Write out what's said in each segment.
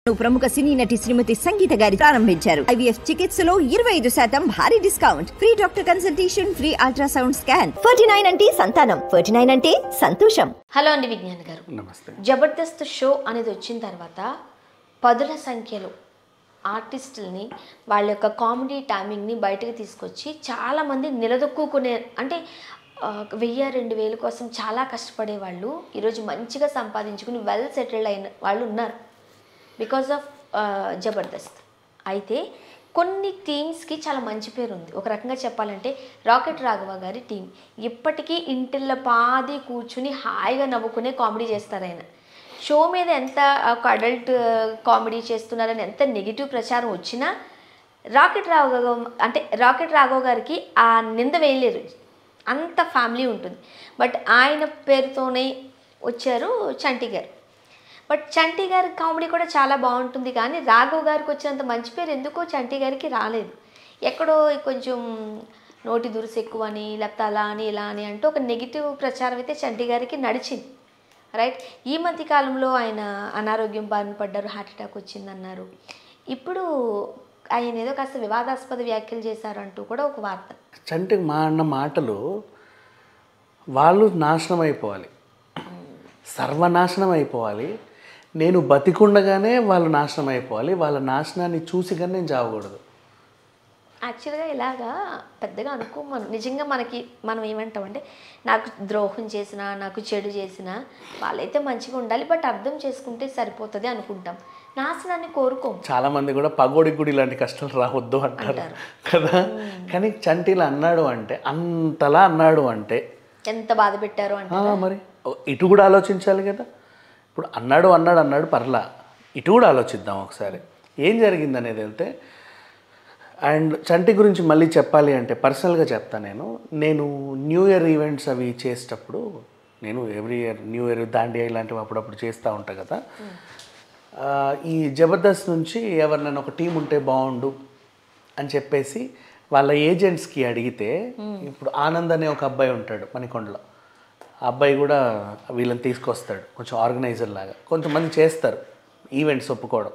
ప్రముఖ సినీ నటి శ్రీమతి సంగీత గారి ప్రారంభించారు ఐవీఎఫ్ చికిత్సలో ఇరవై ఐదు శాతం భారీ discount free doctor consultation free ultrasound scan forty nine అంటే సంతానం ఫోర్టీ నైన్ అంటే సంతోషం హలో అండి విజ్ఞాన్ గారు నమస్తే జబర్దస్త్ షో అనేది వచ్చిన తర్వాత పదుల సంఖ్యలో ఆర్టిస్టుల్ని వాళ్ళ యొక్క కామెడీ టైమింగ్ని బయటకు తీసుకొచ్చి చాలామంది నిలదొక్కునే అంటే ఆ, వెయ్యి రెండు వేల కోసం చాలా కష్టపడే వాళ్ళు ఈరోజు మంచిగా సంపాదించుకుని వెల్ సెటిల్డ్ అయిన వాళ్ళు ఉన్నారు బికాజ్ ఆఫ్ జబర్దస్త్ అయితే కొన్ని టీమ్స్కి చాలా మంచి పేరు ఉంది ఒక రకంగా చెప్పాలంటే రాకెట్ రాఘవ గారి టీం ఇప్పటికీ ఇంటిళ్ళ పాది కూర్చుని హాయిగా నవ్వుకునే కామెడీ చేస్తారు ఆయన షో మీద ఎంత ఒక అడల్ట్ కామెడీ చేస్తున్నారని ఎంత నెగిటివ్ ప్రచారం వచ్చినా రాకెట్ రాఘవ అంటే రాకెట్ రాఘవ గారికి ఆ నింద వేయలేరు అంత ఫ్యామిలీ ఉంటుంది బట్ ఆయన పేరుతోనే వచ్చారు చంటి గారు బట్ చంటి గారి కామెడీ కూడా చాలా బాగుంటుంది కానీ రాఘవ్ గారికి వచ్చినంత మంచి పేరు ఎందుకో చంటి గారికి రాలేదు ఎక్కడో కొంచెం నోటి దురుసు ఎక్కువ అని లేకపోతే అలా అని ఇలా అని అంటూ ఒక నెగిటివ్ ప్రచారం అయితే చంటి గారికి నడిచింది రైట్ ఈ మధ్య కాలంలో ఆయన అనారోగ్యం బారిన పడ్డారు హార్ట్ అటాక్ వచ్చిందన్నారు ఇప్పుడు ఆయన ఏదో కాస్త వివాదాస్పద వ్యాఖ్యలు చేశారంటూ కూడా ఒక వార్త చంటి మా అన్న మాటలు వాళ్ళు నాశనం అయిపోవాలి సర్వనాశనం అయిపోవాలి నేను బతికుండగానే వాళ్ళు నాశనం అయిపోవాలి వాళ్ళ నాశనాన్ని చూసి కానీ నేను చావకూడదు యాక్చువల్గా ఇలాగా పెద్దగా అనుకోమను నిజంగా మనకి మనం ఏమంటామంటే నాకు ద్రోహం చేసినా నాకు చెడు చేసినా వాళ్ళైతే మంచిగా ఉండాలి బట్ అర్థం చేసుకుంటే సరిపోతుంది అనుకుంటాం నాశనాన్ని కోరుకోం చాలా మంది కూడా పగోడికి కూడా ఇలాంటి కష్టాలు రావద్దు అంటారు కదా కానీ చంటిలా అన్నాడు అంటే అంతలా అన్నాడు అంటే ఎంత బాధ పెట్టారో అంటే ఆ, మరి ఓ, ఇటు కూడా ఆలోచించాలి కదా ఇప్పుడు అన్నాడు అన్నాడు అన్నాడు పర్లా ఇటు కూడా ఆలోచిద్దాం ఒకసారి ఏం జరిగింది అనేది వెళ్తే అండ్ చంటి గురించి మళ్ళీ చెప్పాలి అంటే పర్సనల్గా చెప్తా నేను నేను న్యూ ఇయర్ ఈవెంట్స్ అవి చేసేటప్పుడు నేను every year new year dandiya ఇలాంటివి అప్పుడప్పుడు చేస్తూ ఉంటా కదా ఆ, ఈ జబర్దస్త్ నుంచి ఎవరినైనా ఒక టీం ఉంటే బాగుండు అని చెప్పేసి వాళ్ళ ఏజెంట్స్కి అడిగితే ఇప్పుడు ఆనంద్ అనే ఒక అబ్బాయి ఉంటాడు మణికొండలో ఆ అబ్బాయి కూడా వీళ్ళని తీసుకొస్తాడు కొంచెం ఆర్గనైజర్ లాగా కొంతమంది చేస్తారు ఈవెంట్స్ ఒప్పుకోవడం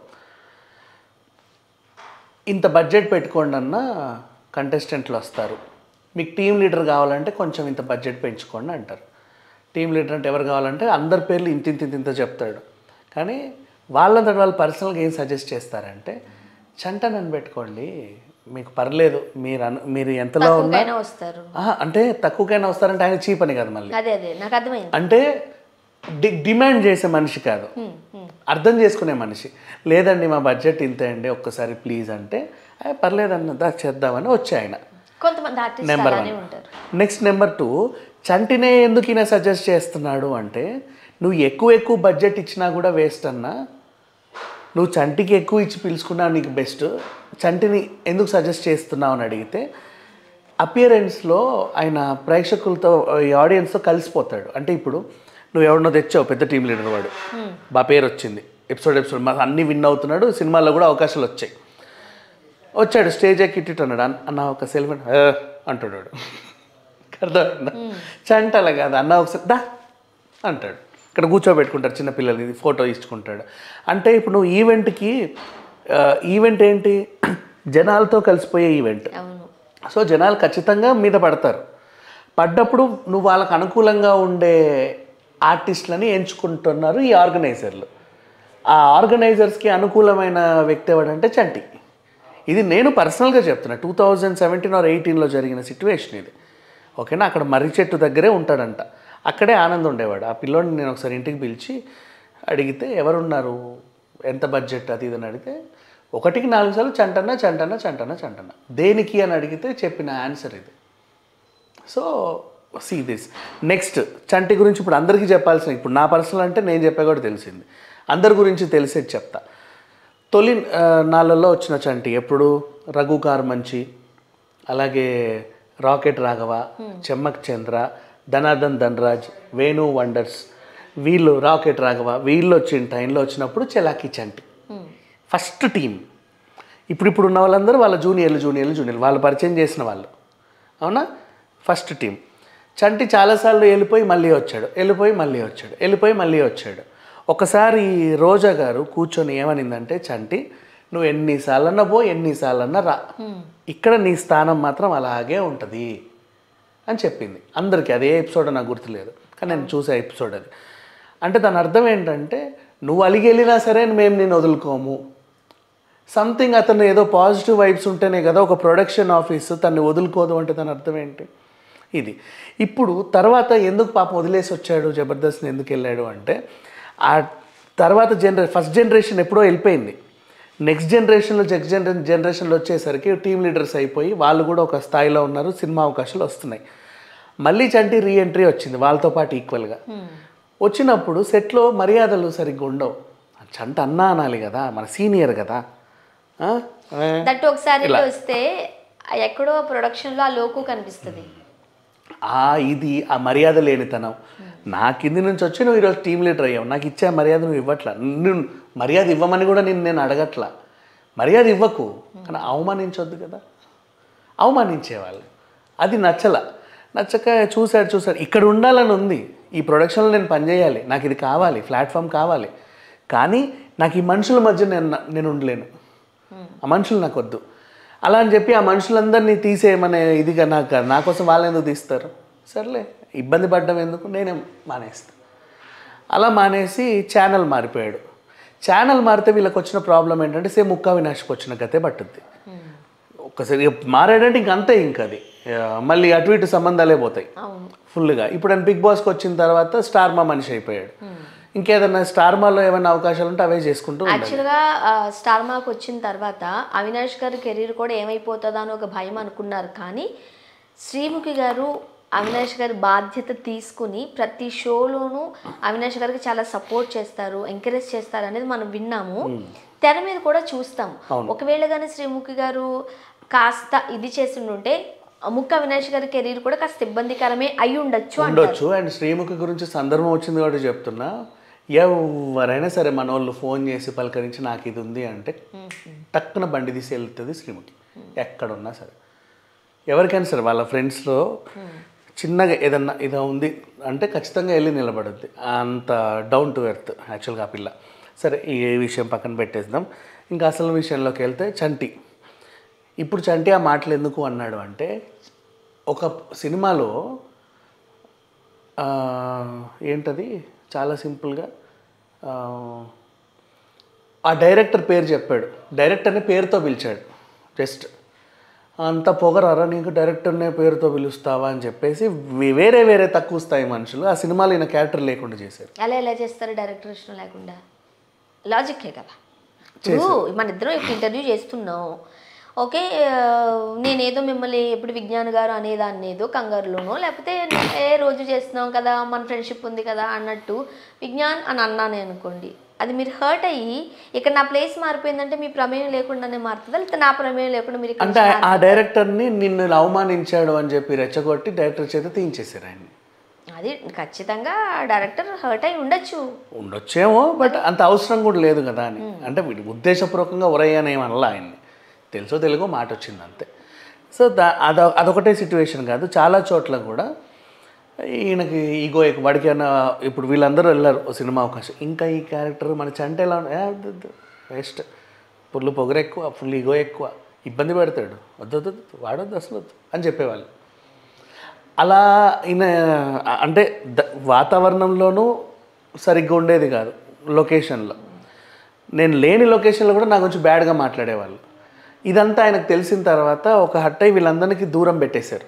ఇంత బడ్జెట్ పెట్టుకోండి అన్న కంటెస్టెంట్లు వస్తారు మీకు టీం లీడర్ కావాలంటే కొంచెం ఇంత బడ్జెట్ పెంచుకోండి అంటారు టీం లీడర్ అంటే ఎవరు కావాలంటే అందరి పేర్లు ఇంత ఇంత ఇంత ఇంత చెప్తాడు కానీ వాళ్ళంతటి వాళ్ళు పర్సనల్గా ఏం సజెస్ట్ చేస్తారంటే చంట నన్ను పెట్టుకోండి మీకు పర్లేదు మీరు అను మీరు ఎంతలో ఉన్నా తక్కువకైనా వస్తారు ఆహా, అంటే తక్కువకైనా వస్తారంటే ఆయన చీప్ అని కాదు మళ్ళీ అదే అదే నాకు అర్థమైంది అంటే డి డిమాండ్ చేసే మనిషి కాదు అర్థం చేసుకునే మనిషి లేదండి మా బడ్జెట్ ఇంతే అండి ఒక్కసారి ప్లీజ్ అంటే "ఏ, పర్లేదన్న దా చేద్దామని వచ్చే ఆయన కొంతమంది ఆర్టిస్ట్ నెంబర్ అలానే వన్ ఉంటారు నెక్స్ట్ నెంబర్ టూ చంటినే ఎందుకు ఈయన సజెస్ట్ చేస్తున్నాడు అంటే నువ్వు ఎక్కువ ఎక్కువ బడ్జెట్ ఇచ్చినా కూడా వేస్ట్ అన్నా నువ్వు చంటికి ఎక్కువ ఇచ్చి పిలుచుకున్నావు నీకు బెస్ట్ చంటిని ఎందుకు సజెస్ట్ చేస్తున్నావు అని అడిగితే అపియరెన్స్లో ఆయన ప్రేక్షకులతో ఈ ఆడియన్స్తో కలిసిపోతాడు అంటే ఇప్పుడు నువ్వు ఎవరినో తెచ్చావు పెద్ద టీం లీడర్ వాడు బా పేరు వచ్చింది ఎపిసోడ్ ఎపిసోడ్ మా అన్ని విన్ అవుతున్నాడు సినిమాల్లో కూడా అవకాశాలు వచ్చాయి వచ్చాడు స్టేజ్ ఎక్కి ఇటు అన్నాడు "అన్న- అన్న ఒక సెల్ఫీ అంటాడు వాడు. అర్థమైందా చంట అలా కాదు అన్న ఒకసారి దా అంటాడు ఇక్కడ కూర్చోబెట్టుకుంటారు చిన్న పిల్లలకి ఫోటో ఇచ్చుకుంటాడు అంటే ఇప్పుడు నువ్వు ఈవెంట్కి ఈవెంట్ ఏంటి జనాలతో కలిసిపోయే ఈవెంట్ అవును సో జనాలు ఖచ్చితంగా మీద పడతారు పడ్డప్పుడు నువ్వు వాళ్ళకు అనుకూలంగా ఉండే ఆర్టిస్టులని ఎంచుకుంటున్నారు ఈ ఆర్గనైజర్లు ఆ ఆర్గనైజర్స్కి అనుకూలమైన వ్యక్తి ఎవడంటే చంటి ఇది నేను పర్సనల్గా చెప్తున్నా టూ థౌజండ్ సెవెంటీన్ ఆర్ ఎయిటీన్లో జరిగిన సిచ్యువేషన్ ఇది ఓకేనా అక్కడ మర్రి చెట్టు దగ్గరే ఉంటాడంట అక్కడే ఆనంద్ ఉండేవాడు ఆ పిల్లోడిని నేను ఒకసారి ఇంటికి పిలిచి అడిగితే ఎవరున్నారు ఎంత బడ్జెట్ అది ఇది అని అడిగితే ఒకటికి నాలుగు సార్లు చంటన్న చంటన్న చంటన్న చంటన్న దేనికి అని అడిగితే చెప్పిన ఆన్సర్ ఇది so see this next Chanti గురించి ఇప్పుడు అందరికీ చెప్పాల్సిన ఇప్పుడు నా పర్సనల్ అంటే నేను చెప్పే కూడా తెలిసింది అందరి గురించి తెలిసేది చెప్తా తొలి ఆ, నాళ్ళల్లో వచ్చిన చంటి ఎప్పుడు రఘు మంచి అలాగే రాకెట్ రాఘవ చెమ్మక్ చంద్ర ధనాదన్ ధనరాజ్ వేణు వండర్స్ వీళ్ళు రాకెట్ రాఘవ వీళ్ళు వచ్చిన టైంలో వచ్చినప్పుడు చెలాకి చంటి ఫస్ట్ టీం ఇప్పుడు ఇప్పుడు ఉన్న వాళ్ళందరూ వాళ్ళ జూనియర్లు జూనియర్లు జూనియర్లు వాళ్ళు పరిచయం చేసిన వాళ్ళు అవునా ఫస్ట్ టీం చంటి చాలాసార్లు వెళ్ళిపోయి మళ్ళీ వచ్చాడు వెళ్ళిపోయి మళ్ళీ వచ్చాడు వెళ్ళిపోయి మళ్ళీ వచ్చాడు ఒకసారి రోజా గారు కూర్చొని ఏమనిందంటే చంటి నువ్వు ఎన్నిసార్లన్నా పో ఎన్నిసార్లన్నా రా ఇక్కడ నీ స్థానం మాత్రం అలాగే ఉంటుంది అని చెప్పింది అందరికీ అదే ఎపిసోడ్ నాకు గుర్తులేదు కానీ నేను చూసే ఎపిసోడ్ అది అంటే దాని అర్థం ఏంటంటే నువ్వు అలిగి వెళ్ళినా సరే మేము నేను వదులుకోము సంథింగ్ అతను ఏదో పాజిటివ్ వైబ్స్ ఉంటేనే కదా ఒక ప్రొడక్షన్ ఆఫీస్ తన్ని వదులుకోదు అంటే దాని అర్థం ఏంటి ఇది ఇప్పుడు తర్వాత ఎందుకు పాపం వదిలేసి వచ్చాడు జబర్దస్త్ని ఎందుకు వెళ్ళాడు అంటే ఆ తర్వాత జనరే ఫస్ట్ జనరేషన్ ఎప్పుడో వెళ్ళిపోయింది నెక్స్ట్ జనరేషన్లో నెక్స్ట్ జనరే జనరేషన్లో వచ్చేసరికి టీమ్ లీడర్స్ అయిపోయి వాళ్ళు కూడా ఒక స్థాయిలో ఉన్నారు సినిమా అవకాశాలు వస్తున్నాయి మళ్ళీ చంటి రీఎంట్రీ వచ్చింది వాళ్ళతో పాటు ఈక్వల్గా వచ్చినప్పుడు సెట్లో మర్యాదలు సరిగ్గా ఉండవు చంట అన్నా అనాలి కదా మన సీనియర్ కదా ఆ? ఆ? దట్ ఒకసారి వస్తే ఎక్కడో ప్రొడక్షన్లో ఆ లోకు కనిపిస్తుంది ఆ ఇది ఆ మర్యాద లేనితనం నా కింది నుంచి వచ్చి నువ్వు ఈరోజు టీం లీడర్ అయ్యావు నాకు ఇచ్చే మర్యాద నువ్వు ఇవ్వట్లా నువ్వు మర్యాద ఇవ్వమని కూడా నేను నేను అడగట్లా మర్యాద ఇవ్వకు కానీ అవమానించొద్దు కదా అవమానించేవాళ్ళు అది నచ్చల నచ్చక చూశాడు చూశాడు ఇక్కడ ఉండాలని ఉంది ఈ ప్రొడక్షన్లో నేను పనిచేయాలి నాకు ఇది కావాలి ప్లాట్ఫామ్ కావాలి కానీ నాకు ఈ మనుషుల మధ్య నేను నేను ఉండలేను ఆ మనుషులు నాకు వద్దు అలా అని చెప్పి ఆ మనుషులందరినీ తీసేయమనే ఇదిగా నాకు కాదు. నా కోసం వాళ్ళు ఎందుకు తీస్తారు సర్లే ఇబ్బంది పడ్డం ఎందుకు నేనే మానేస్తాను అలా మానేసి ఛానల్ మారిపోయాడు ఛానల్ మారితే వీళ్ళకి వచ్చిన ప్రాబ్లం ఏంటంటే సేమ్ ముక్కా వినాష్కి వచ్చిన గతే పట్టుద్ది ఒక్కసారి ఇక మారాడంటే ఇంక అంతే ఇంక అది ఆ, మళ్ళీ అటు ఇటు సంబంధాలే పోతాయి అవును ఫుల్గా ఇప్పుడు ఆయన బిగ్ బాస్కి వచ్చిన తర్వాత స్టార్ మా మనిషి అయిపోయాడు ఇంకేదన్నా స్టార్ మాలో ఏమైనా అవకాశాలు ఉంటే అవే చేసుకుంటూ ఉండాలి యాక్చువల్గా స్టార్ మార్క్ వచ్చిన తర్వాత అవినాష్ గారి కెరీర్ కూడా ఏమైపోతుందా అని ఒక భయం అనుకున్నారు కానీ శ్రీముఖి గారు అవినాష్ గారి బాధ్యత తీసుకుని ప్రతి షోలోనూ అవినాష్ గారికి చాలా సపోర్ట్ చేస్తారు ఎంకరేజ్ చేస్తారు అనేది మనం విన్నాము తెర మీద కూడా చూస్తాం ఒకవేళ కానీ శ్రీముఖి గారు కాస్త ఇది చేసి ఉంటే ముక్క అవినాష్ గారి కెరీర్ కూడా కాస్త ఇబ్బందికరమే అయి ఉండొచ్చు అంటారు ఉండొచ్చు అండ్ శ్రీముఖి గురించి సందర్భం వచ్చింది కాబట్టి చెప్తున్నా ఎవరైనా సరే మన వాళ్ళు ఫోన్ చేసి పలకరించి నాకు ఇది ఉంది అంటే టక్కున బండి తీసి వెళ్తుంది శ్రీముఖి ఎక్కడున్నా సరే ఎవరికైనా సరే వాళ్ళ ఫ్రెండ్స్లో చిన్నగా ఏదన్నా ఇదో ఉంది అంటే ఖచ్చితంగా వెళ్ళి నిలబడుద్ది అంత డౌన్ టు ఎర్త్ యాక్చువల్గా ఆ పిల్ల సరే ఈ విషయం పక్కన పెట్టేద్దాం ఇంకా అసలు విషయంలోకి వెళ్తే చంటి ఇప్పుడు చంటి ఆ మాటలు ఎందుకు అన్నాడు అంటే ఒక సినిమాలో ఆ, ఏంటది చాలా సింపుల్గా ఆ, ఆ డైరెక్టర్ పేరు చెప్పాడు డైరెక్టర్ని పేరుతో పిలిచాడు జస్ట్ అంత పొగరారా నీకు డైరెక్టర్నే పేరుతో పిలుస్తావా అని చెప్పేసి వే- వేరే వేరే తక్కువ స్థాయి మనుషులు ఆ సినిమాలో ఈయన క్యారెక్టర్ లేకుండా చేశారు అలా ఎలా చేస్తారు డైరెక్టర్ ఇష్టం లేకుండా లాజిక్కే కదా ఇప్పుడు మన ఇద్దరం ఇప్పుడు ఇంటర్వ్యూ చేస్తున్నాం ఓకే ఆ, నేనేదో మిమ్మల్ని ఎప్పుడు విజ్ఞాన్ గారు అనేదాన్ని ఏదో కంగారులోనో లేకపోతే ఏ రోజు చేస్తున్నాం కదా మన ఫ్రెండ్షిప్ ఉంది కదా అన్నట్టు విజ్ఞాన్ అని అన్నానే అనుకోండి అది మీరు హర్ట్ అయ్యి ఇక్కడ నా ప్లేస్ మారిపోయిందంటే మీ ప్రమేయం లేకుండానే మారుతుందా లేకపోతే నా ప్రమేయం లేకుండా మీరు ఇక్కడ అంటే ఆ డైరెక్టర్ని నిన్ను అవమానించాడు అని చెప్పి రెచ్చగొట్టి డైరెక్టర్ చేత తీయించేశారు ఆయన్ని అది ఖచ్చితంగా డైరెక్టర్ హర్ట్ అయి ఉండొచ్చు ఉండొచ్చేమో బట్ అంత అవసరం కూడా లేదు కదా అని అంటే వీడి ఉద్దేశపూర్వకంగా ఉరయ్యని ఏమనలా ఆయన్ని తెలుసో తెలుగో మాట వచ్చింది అంతే సో దా అద అదొకటే సిచ్యువేషన్ కాదు చాలా చోట్ల కూడా ఈయనకి ఈగో ఎక్కువ వాడికి ఏమన్నా ఇప్పుడు వీళ్ళందరూ వెళ్ళారు ఓ సినిమా అవకాశం ఇంకా ఈ క్యారెక్టర్ మన చంట ఎలా వేస్ట్ పుల్లు పొగరు ఎక్కువ ఫుల్ ఈగో ఎక్కువ ఇబ్బంది పెడతాడు వద్దు వద్దు వద్దు, వాడొద్దు అసలు వద్దు అని చెప్పేవాళ్ళు అలా ఈయన అంటే ద- వాతావరణంలోనూ సరిగ్గా ఉండేది కాదు లొకేషన్లో నేను లేని లొకేషన్లో కూడా నా గురించి బ్యాడ్గా మాట్లాడేవాళ్ళు ఇదంతా ఆయనకు తెలిసిన తర్వాత ఒక హట్టై వీళ్ళందరికీ దూరం పెట్టేశారు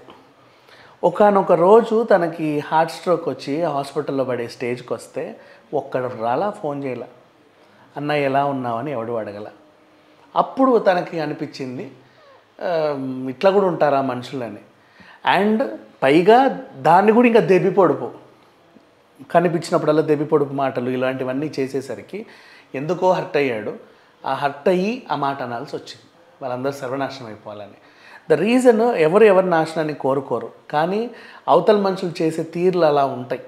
ఒకనొక రోజు తనకి హార్ట్ స్ట్రోక్ వచ్చి హాస్పిటల్లో పడే స్టేజ్కి వస్తే ఒక్కడు రాలా ఫోన్ చేయలా అన్న ఎలా ఉన్నావని ఎవడు అడగల అప్పుడు తనకి అనిపించింది "ఆ, ఇట్లా కూడా ఉంటారా మనుషులని అండ్ పైగా దాన్ని కూడా ఇంకా దెబ్బి పొడుపు కనిపించినప్పుడల్లా దెబ్బి పొడుపు మాటలు ఇలాంటివన్నీ చేసేసరికి ఎందుకో హర్ట్ అయ్యాడు ఆ హర్ట్ అయ్యి ఆ మాట అనాల్సి వచ్చింది వాళ్ళందరూ సర్వనాశనం అయిపోవాలని ద రీజన్ ఎవరు ఎవరి నాశనాన్ని కోరుకోరు కానీ అవతల మనుషులు చేసే తీర్లు అలా ఉంటాయి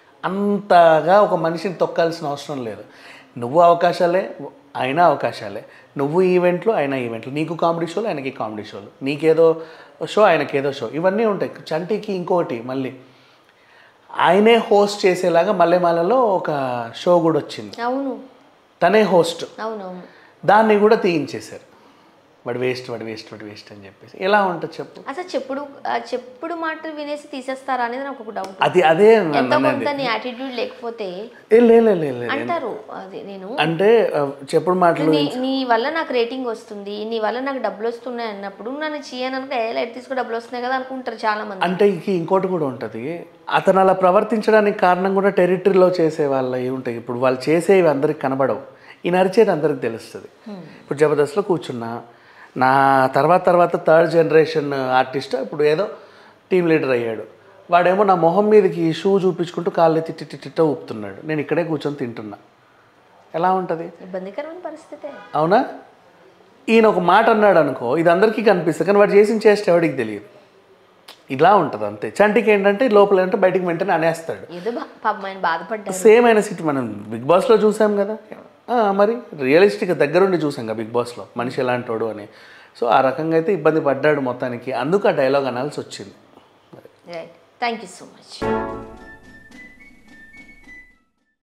అంతగా ఒక మనిషిని తొక్కాల్సిన అవసరం లేదు నువ్వు అవకాశాలే అయినా అవకాశాలే నువ్వు ఈవెంట్లు అయినా ఈవెంట్లు నీకు కామెడీ షోలు ఆయనకి కామెడీ షోలు నీకేదో షో ఆయనకేదో షో ఇవన్నీ ఉంటాయి చంటికి ఇంకోటి మళ్ళీ ఆయనే హోస్ట్ చేసేలాగా మల్లెమాలలో ఒక షో కూడా వచ్చింది అవును తనే హోస్ట్ అవునవును దాన్ని కూడా తీయించేశారు వాడు వేస్ట్ వాడు వేస్ట్ వాడు వేస్ట్ అని చెప్పేసి ఎలా ఉంటుంది చెప్పు అసలు చెప్పుడు ఆ చెప్పుడు మాటలు వినేసి తీసేస్తారా అనేది నాకు ఒక డౌట్ అది అదే ఎంత అన్నది కొంత నీ యాటిట్యూడ్ లేకపోతే ఏ, లే లే, లే, లే. అంటారు అది నేను అంటే ఆ, చెప్పుడు మాటలు నీ నీ వల్ల నాకు రేటింగ్ వస్తుంది నీ వల్ల నాకు డబ్బులు వస్తున్నాయి అన్నప్పుడు నన్ను చేయను అనుకో ఏ లైట్ తీసుకుని డబ్బులు వస్తున్నాయి కదా అనుకుంటారు చాలా మంది అంటే ఇంక ఇంకోటి కూడా ఉంటుంది అతను అలా ప్రవర్తించడానికి కారణం కూడా టెరిటరీలో చేసే వాళ్ళవి ఉంటాయి ఇప్పుడు వాళ్ళు చేసేవి అందరికి కనబడవు ఈ నరిచేది అందరికి తెలుస్తుంది ఇప్పుడు జబర్దస్త్లో కూర్చున్నా నా తర్వాత తర్వాత థర్డ్ జనరేషన్ ఆర్టిస్ట్ ఇప్పుడు ఏదో టీం లీడర్ అయ్యాడు వాడేమో నా మొహం మీదకి షూ చూపించుకుంటూ కాళ్ళు తిట్టి తిట్ట ఊపుతున్నాడు నేను ఇక్కడే కూర్చొని తింటున్నా ఎలా ఉంటుంది ఇబ్బందికరమైన పరిస్థితే అవునా ఈయన ఒక మాట అన్నాడు అనుకో ఇది అందరికీ కనిపిస్తుంది కానీ వాడు చేసిన చేస్తే ఎవడికి తెలియదు ఇలా ఉంటుంది అంతే చంటికి ఏంటంటే లోపల అంటే బయటికి వెంటనే అనేస్తాడు ఏదో బా- పాపం ఆయన బాధపడ్డారు సేమ్ అయిన సిటీ మనం బిగ్ బాస్లో చూసాం కదా ఆ, మరి రియలిస్టిక్ దగ్గరుండి చూసాం కదా బిగ్ బాస్లో మనిషి ఎలాంటోడు అని సో ఆ రకంగా అయితే ఇబ్బంది పడ్డాడు మొత్తానికి అందుకు ఆ డైలాగ్ అనాల్సి వచ్చింది right thank you so much